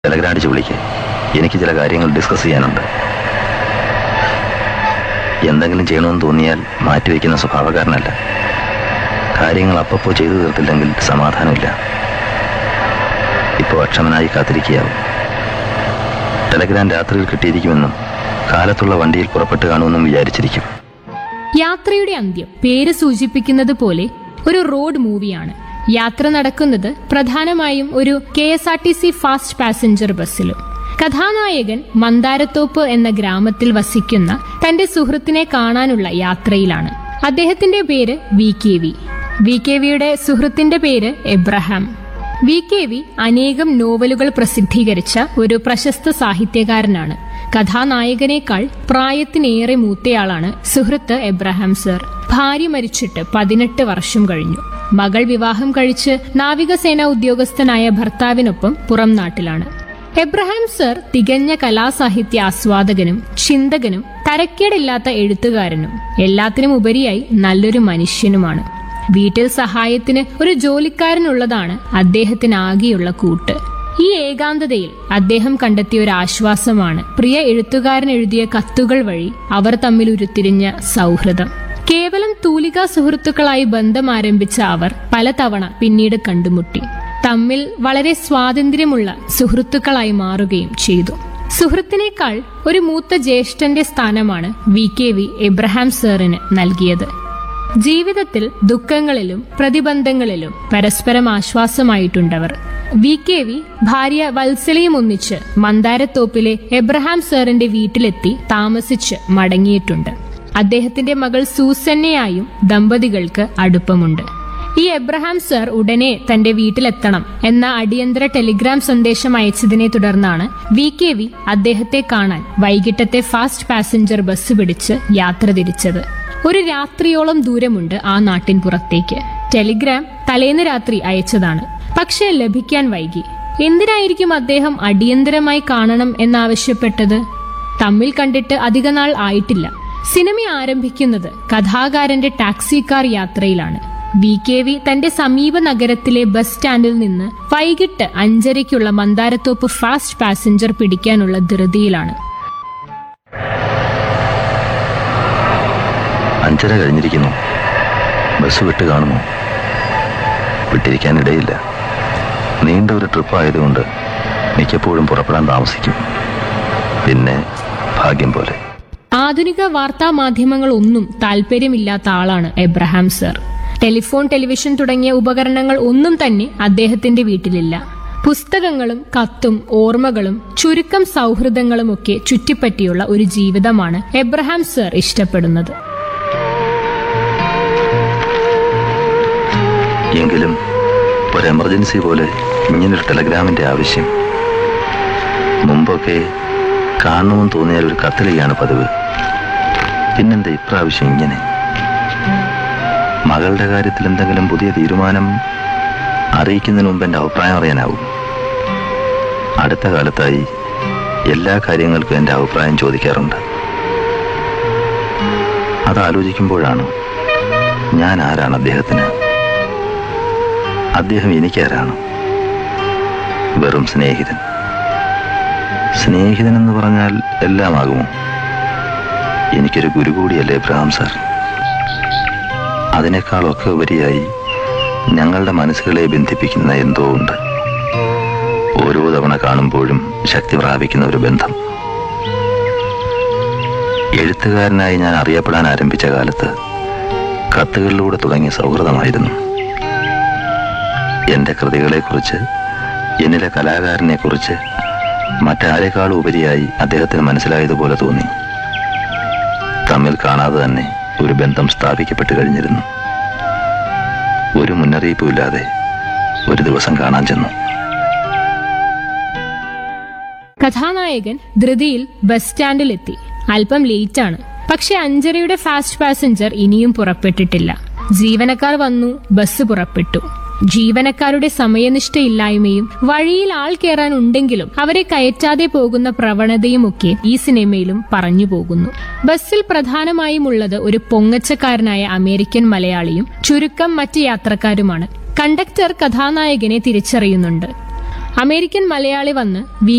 Telegram അടിച്ച് വിളിക്ക് എനിക്ക് ചില കാര്യങ്ങൾ ഡിസ്കസ് ചെയ്യാനുണ്ട് എന്തെങ്കിലും ചെയ്യണമെന്ന് തോന്നിയാൽ മാറ്റിവെക്കുന്ന സ്വഭാവക്കാരനല്ല കാര്യങ്ങൾ അപ്പപ്പോ ചെയ്തു തീർത്തില്ലെങ്കിൽ സമാധാനമില്ല ഇപ്പോൾ അക്ഷമനായി കാത്തിരിക്കുകയാവും ടെലഗ്രാം രാത്രിയിൽ കിട്ടിയിരിക്കുമെന്നും കാലത്തുള്ള വണ്ടിയിൽ പുറപ്പെട്ട് കാണുമെന്നും വിചാരിച്ചിരിക്കും യാത്രയുടെ അന്ത്യം പേര് സൂചിപ്പിക്കുന്നത് പോലെ ഒരു റോഡ് മൂവിയാണ് യാത്ര നടക്കുന്നത് പ്രധാനമായും ഒരു K S R T C fast passenger ബസ്സിലും കഥാനായകൻ മന്ദാരത്തോപ്പ് എന്ന ഗ്രാമത്തിൽ വസിക്കുന്ന തന്റെ സുഹൃത്തിനെ കാണാനുള്ള യാത്രയിലാണ് അദ്ദേഹത്തിന്റെ പേര് V K V V K വിയുടെ സുഹൃത്തിന്റെ പേര് എബ്രഹാം വി കെ വി അനേകം നോവലുകൾ പ്രസിദ്ധീകരിച്ച ഒരു പ്രശസ്ത സാഹിത്യകാരനാണ് കഥാനായകനേക്കാൾ പ്രായത്തിനേറെ മൂത്തയാളാണ് സുഹൃത്ത് എബ്രഹാം സർ ഭാര്യ മരിച്ചിട്ട് പതിനെട്ട് വർഷം കഴിഞ്ഞു മകൾ വിവാഹം കഴിച്ച് നാവികസേന ഉദ്യോഗസ്ഥനായ ഭർത്താവിനൊപ്പം പുറം നാട്ടിലാണ് എബ്രഹാം സർ തികഞ്ഞ കലാസാഹിത്യ ആസ്വാദകനും ചിന്തകനും തരക്കേടില്ലാത്ത എഴുത്തുകാരനും എല്ലാത്തിനും ഉപരിയായി നല്ലൊരു മനുഷ്യനുമാണ് വീട്ടിൽ സഹായത്തിന് ഒരു ജോലിക്കാരനുള്ളതാണ് അദ്ദേഹത്തിന് ആകെയുള്ള കൂട്ട് ഈ ഏകാന്തതയിൽ അദ്ദേഹം കണ്ടെത്തിയ ഒരു ആശ്വാസമാണ് പ്രിയ എഴുത്തുകാരൻ എഴുതിയ കത്തുകൾ വഴി അവർ തമ്മിൽ ഉരുത്തിരിഞ്ഞ സൗഹൃദം കേവലം തൂലിക സുഹൃത്തുക്കളായി ബന്ധം ആരംഭിച്ച അവർ പലതവണ പിന്നീട് കണ്ടുമുട്ടി തമ്മിൽ വളരെ സ്വാതന്ത്ര്യമുള്ള സുഹൃത്തുക്കളായി മാറുകയും ചെയ്തു സുഹൃത്തിനേക്കാൾ ഒരു മൂത്ത ജ്യേഷ്ഠന്റെ സ്ഥാനമാണ് വി കെ വി എബ്രഹാം സാറിന് നൽകിയത് ജീവിതത്തിൽ ദുഃഖങ്ങളിലും പ്രതിബന്ധങ്ങളിലും പരസ്പരം ആശ്വാസമായിട്ടുണ്ടവർ വി കെ വി ഭാര്യ വത്സലയും ഒന്നിച്ച് മന്ദാരത്തോപ്പിലെ എബ്രഹാം സാറിന്റെ വീട്ടിലെത്തി താമസിച്ച് മടങ്ങിയിട്ടുണ്ട് അദ്ദേഹത്തിന്റെ മകൾ സൂസന്നയായും ദമ്പതികൾക്ക് അടുപ്പമുണ്ട് ഈ എബ്രഹാം സർ ഉടനെ തന്റെ വീട്ടിലെത്തണം എന്ന അടിയന്തര ടെലിഗ്രാം സന്ദേശം അയച്ചതിനെ തുടർന്നാണ് വി കെ വി അദ്ദേഹത്തെ കാണാൻ വൈകിട്ടത്തെ ഫാസ്റ്റ് പാസഞ്ചർ ബസ് പിടിച്ച് യാത്ര തിരിച്ചത് ഒരു രാത്രിയോളം ദൂരമുണ്ട് ആ നാട്ടിൻ പുറത്തേക്ക് ടെലിഗ്രാം തലേന്ന് രാത്രി അയച്ചതാണ് പക്ഷേ ലഭിക്കാൻ വൈകി എന്തിനായിരിക്കും അദ്ദേഹം അടിയന്തരമായി കാണണം എന്നാവശ്യപ്പെട്ടത് തമ്മിൽ കണ്ടിട്ട് അധികനാൾ ആയിട്ടില്ല സിനിമ ആരംഭിക്കുന്നത് കഥാകാരന്റെ ടാക്സി കാർ യാത്രയിലാണ് വി കെ വി തന്റെ സമീപ നഗരത്തിലെ ബസ് സ്റ്റാൻഡിൽ നിന്ന് വൈകിട്ട് അഞ്ചരയ്ക്കുള്ള മന്ദാരത്തോപ്പ് ഫാസ്റ്റ് പാസഞ്ചർ പിടിക്കാനുള്ള ധൃതിയിലാണ് അഞ്ചര കഴിഞ്ഞിരിക്കുന്നു ബസ് വിട്ട് കാണുമോ വിട്ടിരിക്കാനിടയില്ല നീണ്ട ഒരു ട്രിപ്പ് ആയതുകൊണ്ട് മിക്കപ്പോഴും പുറപ്പെടാൻ താമസിക്കും പിന്നെ ഭാഗ്യം പോലെ ആധുനിക വാർത്താ മാധ്യമങ്ങളൊന്നും താല്പര്യമില്ലാത്ത ആളാണ് എബ്രഹാം സർ ടെലിഫോൺ ടെലിവിഷൻ തുടങ്ങിയ ഉപകരണങ്ങൾ ഒന്നും തന്നെ അദ്ദേഹത്തിന്റെ വീട്ടിലില്ല പുസ്തകങ്ങളും കത്തും ഓർമ്മകളും ചുരുക്കം സൗഹൃദങ്ങളുമൊക്കെ ചുറ്റിപ്പറ്റിയുള്ള ഒരു ജീവിതമാണ് എബ്രഹാം സർ ഇഷ്ടപ്പെടുന്നത് എങ്കിലും ഒരു എമർജൻസി പോലെ ഇങ്ങനൊരു ടെലഗ്രാമിന്റെ ആവശ്യം മുമ്പൊക്കെ കാണണമെന്ന് തോന്നിയാൽ ഒരു കത്തിലെയാണ് പതിവ് പിന്നെന്താ ഇപ്രാവശ്യം ഇങ്ങനെ മകളുടെ കാര്യത്തിൽ എന്തെങ്കിലും പുതിയ തീരുമാനം അറിയിക്കുന്നതിന് മുമ്പ് എൻ്റെ അഭിപ്രായം അറിയാനാവും അടുത്ത കാലത്തായി എല്ലാ കാര്യങ്ങൾക്കും എൻ്റെ അഭിപ്രായം ചോദിക്കാറുണ്ട് അത് ആലോചിക്കുമ്പോഴാണ് ഞാൻ ആരാണ് അദ്ദേഹത്തിന് അദ്ദേഹം എനിക്കാരാണ് വെറും സ്നേഹിതൻ സ്നേഹിതൻ എന്ന് പറഞ്ഞാൽ എല്ലാമാകുമോ എനിക്കൊരു ഗുരു കൂടിയല്ലേ എബ്രഹാം സാർ അതിനേക്കാളൊക്കെ ഉപരിയായി ഞങ്ങളുടെ മനസ്സുകളെ ബന്ധിപ്പിക്കുന്ന എന്തോ ഉണ്ട് ഓരോ തവണ കാണുമ്പോഴും ശക്തി പ്രാപിക്കുന്ന ഒരു ബന്ധം എഴുത്തുകാരനായി ഞാൻ അറിയപ്പെടാൻ ആരംഭിച്ച കാലത്ത് കത്തുകളിലൂടെ തുടങ്ങിയ സൗഹൃദമായിരുന്നു എൻ്റെ കൃതികളെക്കുറിച്ച് എന്നിലെ കലാകാരനെക്കുറിച്ച് മറ്റാരെക്കാളും ഉപരിയായി അദ്ദേഹത്തിന് മനസ്സിലായതുപോലെ തോന്നി തമ്മിൽ കാണാതെ തന്നെ ഒരു ബന്ധം സ്ഥാപിക്കപ്പെട്ട് കഴിഞ്ഞിരുന്നു ഒരു മുന്നറിയിപ്പുമില്ലാതെ ഒരു ദിവസം കാണാൻ ചെന്നു കഥാനായകൻ ധൃതിയിൽ ബസ് സ്റ്റാൻഡിലെത്തി അല്പം ലേറ്റാണ് പക്ഷെ അഞ്ചരയുടെ ഫാസ്റ്റ് പാസഞ്ചർ ഇനിയും പുറപ്പെട്ടിട്ടില്ല ജീവനക്കാർ വന്നു ബസ് പുറപ്പെട്ടു ജീവനക്കാരുടെ സമയനിഷ്ഠയില്ലായ്മയും വഴിയിൽ ആൾ കയറാൻ ഉണ്ടെങ്കിലും അവരെ കയറ്റാതെ പോകുന്ന പ്രവണതയുമൊക്കെ ഈ സിനിമയിലും പറഞ്ഞു പോകുന്നു ബസ്സിൽ പ്രധാനമായും ഉള്ളത് ഒരു പൊങ്ങച്ചക്കാരനായ അമേരിക്കൻ മലയാളിയും ചുരുക്കം മറ്റ് യാത്രക്കാരുമാണ് കണ്ടക്ടർ കഥാനായകനെ തിരിച്ചറിയുന്നുണ്ട് അമേരിക്കൻ മലയാളി വന്ന് വി